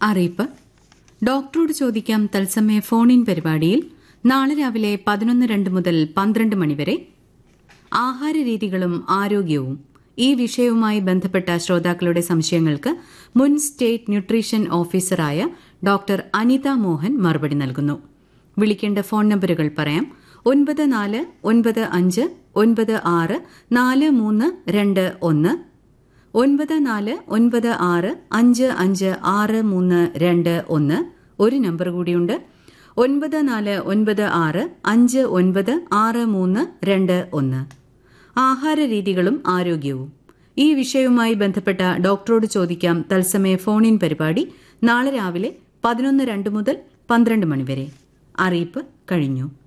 അറിയിപ്പ് ഡോക്ടറോട് ചോദിക്കാം തത്സമയ ഫോൺ ഇൻ പരിപാടിയിൽ നാളെ രാവിലെ പതിനൊന്ന് രണ്ട് മുതൽ പന്ത്രണ്ട് മണിവരെ ആഹാരരീതികളും ആരോഗ്യവും ഈ വിഷയവുമായി ബന്ധപ്പെട്ട ശ്രോതാക്കളുടെ സംശയങ്ങൾക്ക് മുൻ സ്റ്റേറ്റ് ന്യൂട്രീഷൻ ഓഫീസറായ ഡോക്ടർ അനിത മോഹൻ മറുപടി നൽകുന്നു വിളിക്കേണ്ട ഫോൺ നമ്പറുകൾ പറയാം ഒൻപത് നാല് ഒൻപത് അഞ്ച് ഒൻപത് ആറ് നാല് മൂന്ന് രണ്ട് ഒന്ന് ഒൻപത് നാല് ഒൻപത് ആറ് അഞ്ച് അഞ്ച് ആറ് മൂന്ന് രണ്ട് ഒന്ന് ഒരു നമ്പർ കൂടിയുണ്ട് ഒൻപത് നാല് ഒൻപത് ആറ് അഞ്ച് ഒൻപത് ആറ് മൂന്ന് രണ്ട് ഒന്ന് ആഹാരരീതികളും ആരോഗ്യവും ഈ വിഷയവുമായി ബന്ധപ്പെട്ട ഡോക്ടറോട് ചോദിക്കാം തത്സമയ ഫോൺ ഇൻ പരിപാടി നാളെ രാവിലെ പതിനൊന്ന് രണ്ട് മുതൽ പന്ത്രണ്ട് മണിവരെ അറിയിപ്പ് കഴിഞ്ഞു